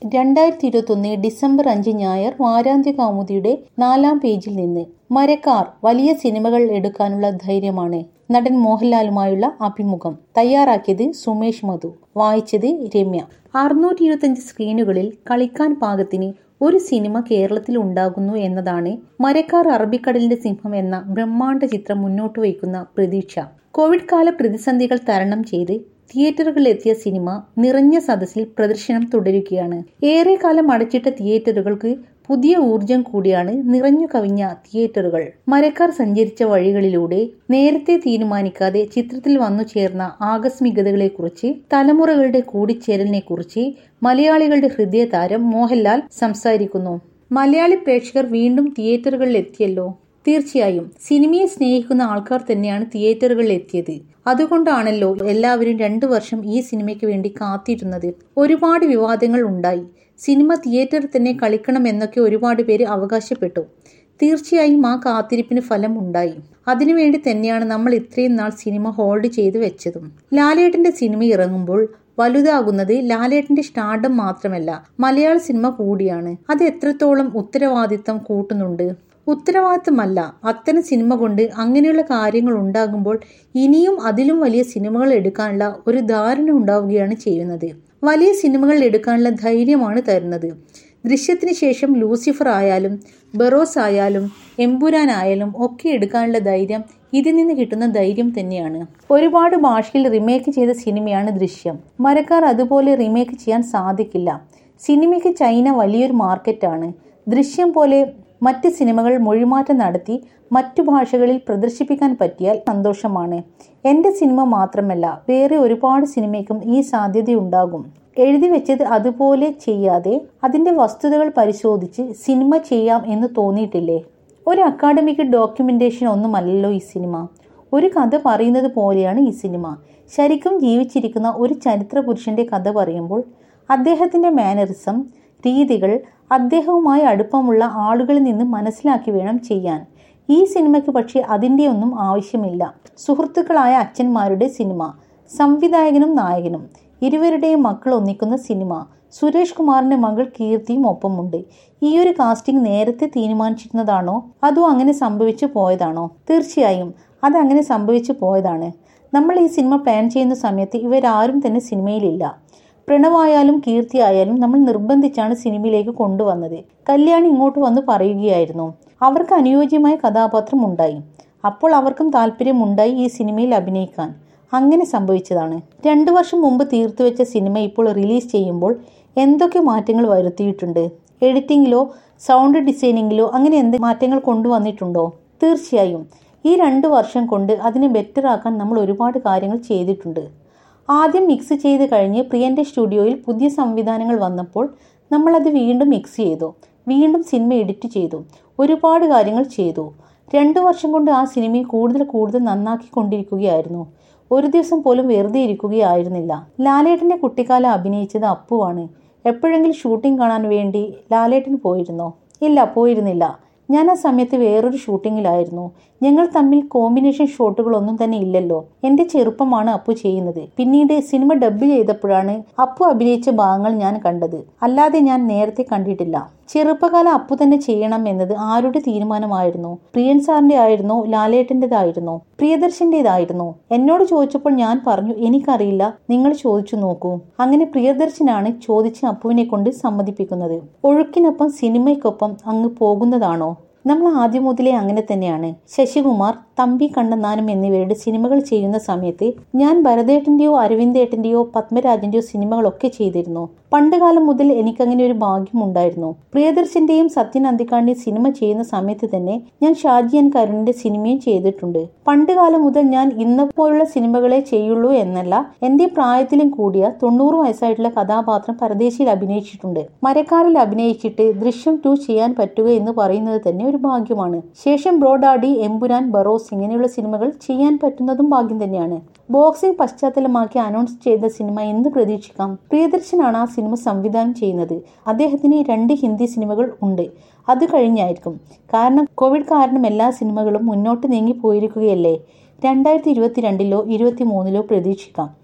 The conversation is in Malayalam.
രണ്ടായിരത്തി ഇരുപത്തൊന്ന് ഡിസംബർ അഞ്ച് ഞായർ വാരാന്ത്യ കൗമുദിയുടെ നാലാം പേജിൽ നിന്ന് മരക്കാർ വലിയ സിനിമകൾ എടുക്കാനുള്ള ധൈര്യമാണ് നടൻ മോഹൻലാലുമായുള്ള അഭിമുഖം തയ്യാറാക്കിയത് സുമേഷ് മധു വായിച്ചത് രമ്യ അറുന്നൂറ്റി ഇരുപത്തിയഞ്ച് സ്ക്രീനുകളിൽ കളിക്കാൻ പാകത്തിന് ഒരു സിനിമ കേരളത്തിൽ ഉണ്ടാകുന്നു എന്നതാണ് മരക്കാർ അറബിക്കടലിന്റെ സിംഹം എന്ന ബ്രഹ്മാണ്ഡ ചിത്രം മുന്നോട്ട് വയ്ക്കുന്ന പ്രതീക്ഷ കോവിഡ് കാല പ്രതിസന്ധികൾ തരണം ചെയ്ത് തിയേറ്ററുകളിലെത്തിയ സിനിമ നിറഞ്ഞ സദസ്സിൽ പ്രദർശനം തുടരുകയാണ് ഏറെക്കാലം അടച്ചിട്ട തിയേറ്ററുകൾക്ക് പുതിയ ഊർജം കൂടിയാണ് നിറഞ്ഞു കവിഞ്ഞ തിയേറ്ററുകൾ മരക്കാർ സഞ്ചരിച്ച വഴികളിലൂടെ നേരത്തെ തീരുമാനിക്കാതെ ചിത്രത്തിൽ വന്നു ചേർന്ന ആകസ്മികതകളെക്കുറിച്ച് തലമുറകളുടെ കൂടിച്ചേരലിനെക്കുറിച്ച് മലയാളികളുടെ ഹൃദയതാരം മോഹൻലാൽ സംസാരിക്കുന്നു മലയാളി പ്രേക്ഷകർ വീണ്ടും തിയേറ്ററുകളിൽ എത്തിയല്ലോ തീർച്ചയായും സിനിമയെ സ്നേഹിക്കുന്ന ആൾക്കാർ തന്നെയാണ് തിയേറ്ററുകളിൽ എത്തിയത് അതുകൊണ്ടാണല്ലോ എല്ലാവരും രണ്ടു വർഷം ഈ സിനിമയ്ക്ക് വേണ്ടി കാത്തിരുന്നത് ഒരുപാട് വിവാദങ്ങൾ ഉണ്ടായി സിനിമ തിയേറ്ററിൽ തന്നെ കളിക്കണം എന്നൊക്കെ ഒരുപാട് പേര് അവകാശപ്പെട്ടു തീർച്ചയായും ആ കാത്തിരിപ്പിന് ഫലം ഉണ്ടായി അതിനുവേണ്ടി തന്നെയാണ് നമ്മൾ ഇത്രയും നാൾ സിനിമ ഹോൾഡ് ചെയ്തു വെച്ചതും ലാലേട്ടന്റെ സിനിമ ഇറങ്ങുമ്പോൾ വലുതാകുന്നത് ലാലേട്ടന്റെ സ്റ്റാർഡം മാത്രമല്ല മലയാള സിനിമ കൂടിയാണ് അത് എത്രത്തോളം ഉത്തരവാദിത്തം കൂട്ടുന്നുണ്ട് ഉത്തരവാദിത്തമല്ല അത്തരം സിനിമ കൊണ്ട് അങ്ങനെയുള്ള കാര്യങ്ങൾ ഉണ്ടാകുമ്പോൾ ഇനിയും അതിലും വലിയ സിനിമകൾ എടുക്കാനുള്ള ഒരു ധാരണ ഉണ്ടാവുകയാണ് ചെയ്യുന്നത് വലിയ സിനിമകൾ എടുക്കാനുള്ള ധൈര്യമാണ് തരുന്നത് ദൃശ്യത്തിന് ശേഷം ലൂസിഫർ ആയാലും ബെറോസ് ആയാലും എമ്പുരാൻ ആയാലും ഒക്കെ എടുക്കാനുള്ള ധൈര്യം ഇതിൽ നിന്ന് കിട്ടുന്ന ധൈര്യം തന്നെയാണ് ഒരുപാട് ഭാഷയിൽ റിമേക്ക് ചെയ്ത സിനിമയാണ് ദൃശ്യം മരക്കാർ അതുപോലെ റിമേക്ക് ചെയ്യാൻ സാധിക്കില്ല സിനിമയ്ക്ക് ചൈന വലിയൊരു മാർക്കറ്റാണ് ദൃശ്യം പോലെ മറ്റ് സിനിമകൾ മൊഴിമാറ്റം നടത്തി മറ്റു ഭാഷകളിൽ പ്രദർശിപ്പിക്കാൻ പറ്റിയാൽ സന്തോഷമാണ് എൻ്റെ സിനിമ മാത്രമല്ല വേറെ ഒരുപാട് സിനിമയ്ക്കും ഈ സാധ്യതയുണ്ടാകും എഴുതി വെച്ചത് അതുപോലെ ചെയ്യാതെ അതിൻ്റെ വസ്തുതകൾ പരിശോധിച്ച് സിനിമ ചെയ്യാം എന്ന് തോന്നിയിട്ടില്ലേ ഒരു അക്കാഡമിക് ഡോക്യുമെന്റേഷൻ ഒന്നുമല്ലല്ലോ ഈ സിനിമ ഒരു കഥ പറയുന്നത് പോലെയാണ് ഈ സിനിമ ശരിക്കും ജീവിച്ചിരിക്കുന്ന ഒരു ചരിത്ര പുരുഷന്റെ കഥ പറയുമ്പോൾ അദ്ദേഹത്തിന്റെ മാനറിസം രീതികൾ അദ്ദേഹവുമായി അടുപ്പമുള്ള ആളുകളിൽ നിന്ന് മനസ്സിലാക്കി വേണം ചെയ്യാൻ ഈ സിനിമയ്ക്ക് പക്ഷേ അതിൻ്റെ ഒന്നും ആവശ്യമില്ല സുഹൃത്തുക്കളായ അച്ഛന്മാരുടെ സിനിമ സംവിധായകനും നായകനും ഇരുവരുടെയും മക്കൾ ഒന്നിക്കുന്ന സിനിമ സുരേഷ് കുമാറിന്റെ മകൾ കീർത്തിയും ഒപ്പമുണ്ട് ഈ ഒരു കാസ്റ്റിംഗ് നേരത്തെ തീരുമാനിച്ചിരുന്നതാണോ അതോ അങ്ങനെ സംഭവിച്ചു പോയതാണോ തീർച്ചയായും അത് അങ്ങനെ സംഭവിച്ചു പോയതാണ് നമ്മൾ ഈ സിനിമ പ്ലാൻ ചെയ്യുന്ന സമയത്ത് ഇവരാരും തന്നെ സിനിമയിലില്ല പ്രണവായാലും കീർത്തി ആയാലും നമ്മൾ നിർബന്ധിച്ചാണ് സിനിമയിലേക്ക് കൊണ്ടുവന്നത് കല്യാണി ഇങ്ങോട്ട് വന്ന് പറയുകയായിരുന്നു അവർക്ക് അനുയോജ്യമായ കഥാപാത്രം ഉണ്ടായി അപ്പോൾ അവർക്കും താല്പര്യമുണ്ടായി ഈ സിനിമയിൽ അഭിനയിക്കാൻ അങ്ങനെ സംഭവിച്ചതാണ് രണ്ടു വർഷം മുമ്പ് തീർത്തുവെച്ച സിനിമ ഇപ്പോൾ റിലീസ് ചെയ്യുമ്പോൾ എന്തൊക്കെ മാറ്റങ്ങൾ വരുത്തിയിട്ടുണ്ട് എഡിറ്റിങ്ങിലോ സൗണ്ട് ഡിസൈനിങ്ങിലോ അങ്ങനെ എന്ത് മാറ്റങ്ങൾ കൊണ്ടുവന്നിട്ടുണ്ടോ തീർച്ചയായും ഈ രണ്ട് വർഷം കൊണ്ട് അതിനെ ബെറ്റർ ആക്കാൻ നമ്മൾ ഒരുപാട് കാര്യങ്ങൾ ചെയ്തിട്ടുണ്ട് ആദ്യം മിക്സ് ചെയ്ത് കഴിഞ്ഞ് പ്രിയന്റെ സ്റ്റുഡിയോയിൽ പുതിയ സംവിധാനങ്ങൾ വന്നപ്പോൾ നമ്മൾ അത് വീണ്ടും മിക്സ് ചെയ്തു വീണ്ടും സിനിമ എഡിറ്റ് ചെയ്തു ഒരുപാട് കാര്യങ്ങൾ ചെയ്തു രണ്ടു വർഷം കൊണ്ട് ആ സിനിമയെ കൂടുതൽ കൂടുതൽ നന്നാക്കി കൊണ്ടിരിക്കുകയായിരുന്നു ഒരു ദിവസം പോലും വെറുതെ ഇരിക്കുകയായിരുന്നില്ല ലാലേട്ടന്റെ കുട്ടിക്കാലം അഭിനയിച്ചത് അപ്പുവാണ് എപ്പോഴെങ്കിലും ഷൂട്ടിംഗ് കാണാൻ വേണ്ടി ലാലേട്ടൻ പോയിരുന്നോ ഇല്ല പോയിരുന്നില്ല ഞാൻ ആ സമയത്ത് വേറൊരു ഷൂട്ടിങ്ങിലായിരുന്നു ഞങ്ങൾ തമ്മിൽ കോമ്പിനേഷൻ ഷോട്ടുകളൊന്നും തന്നെ ഇല്ലല്ലോ എന്റെ ചെറുപ്പമാണ് അപ്പു ചെയ്യുന്നത് പിന്നീട് സിനിമ ഡബ് ചെയ്തപ്പോഴാണ് അപ്പു അഭിനയിച്ച ഭാഗങ്ങൾ ഞാൻ കണ്ടത് അല്ലാതെ ഞാൻ നേരത്തെ കണ്ടിട്ടില്ല ചെറുപ്പകാലം അപ്പു തന്നെ ചെയ്യണം എന്നത് ആരുടെ തീരുമാനമായിരുന്നു പ്രിയൻ സാറിന്റെ ആയിരുന്നോ ലാലേട്ടൻ്റെതായിരുന്നോ പ്രിയദർശന്റേതായിരുന്നോ എന്നോട് ചോദിച്ചപ്പോൾ ഞാൻ പറഞ്ഞു എനിക്കറിയില്ല നിങ്ങൾ ചോദിച്ചു നോക്കൂ അങ്ങനെ പ്രിയദർശനാണ് ചോദിച്ച് അപ്പുവിനെ കൊണ്ട് സമ്മതിപ്പിക്കുന്നത് ഒഴുക്കിനൊപ്പം സിനിമയ്ക്കൊപ്പം അങ്ങ് പോകുന്നതാണോ നമ്മൾ ആദ്യം മുതലേ അങ്ങനെ തന്നെയാണ് ശശികുമാർ തമ്പി കണ്ണന്നാനും എന്നിവരുടെ സിനിമകൾ ചെയ്യുന്ന സമയത്ത് ഞാൻ ഭരതേട്ടന്റെയോ അരവിന്ദേട്ടന്റെയോ പത്മരാജന്റെയോ സിനിമകളൊക്കെ ചെയ്തിരുന്നു പണ്ടുകാലം മുതൽ എനിക്കങ്ങനെ ഒരു ഭാഗ്യമുണ്ടായിരുന്നു പ്രിയദർശന്റെയും സത്യൻ അന്തിക്കാണ്ടിയും സിനിമ ചെയ്യുന്ന സമയത്ത് തന്നെ ഞാൻ ഷാജിയൻ കരുണിന്റെ സിനിമയും ചെയ്തിട്ടുണ്ട് പണ്ടുകാലം മുതൽ ഞാൻ ഇന്ന പോലുള്ള സിനിമകളെ ചെയ്യുള്ളൂ എന്നല്ല എന്റെ പ്രായത്തിലും കൂടിയ തൊണ്ണൂറ് വയസ്സായിട്ടുള്ള കഥാപാത്രം പരദേശിയിൽ അഭിനയിച്ചിട്ടുണ്ട് മരക്കാരിൽ അഭിനയിച്ചിട്ട് ദൃശ്യം ടു ചെയ്യാൻ പറ്റുക എന്ന് പറയുന്നത് തന്നെ ഒരു ഭാഗ്യമാണ് ശേഷം ബ്രോഡാഡി എമ്പുരാൻ ബറോസ് ഇങ്ങനെയുള്ള സിനിമകൾ ചെയ്യാൻ പറ്റുന്നതും ഭാഗ്യം തന്നെയാണ് ബോക്സിംഗ് പശ്ചാത്തലമാക്കി അനൗൺസ് ചെയ്ത സിനിമ എന്ത് പ്രതീക്ഷിക്കാം പ്രിയദർശനാണ് ആ സിനിമ സംവിധാനം ചെയ്യുന്നത് അദ്ദേഹത്തിന് രണ്ട് ഹിന്ദി സിനിമകൾ ഉണ്ട് അത് കഴിഞ്ഞായിരിക്കും കാരണം കോവിഡ് കാരണം എല്ലാ സിനിമകളും മുന്നോട്ട് നീങ്ങി പോയിരിക്കുകയല്ലേ രണ്ടായിരത്തി ഇരുപത്തിരണ്ടിലോ ഇരുപത്തി മൂന്നിലോ പ്രതീക്ഷിക്കാം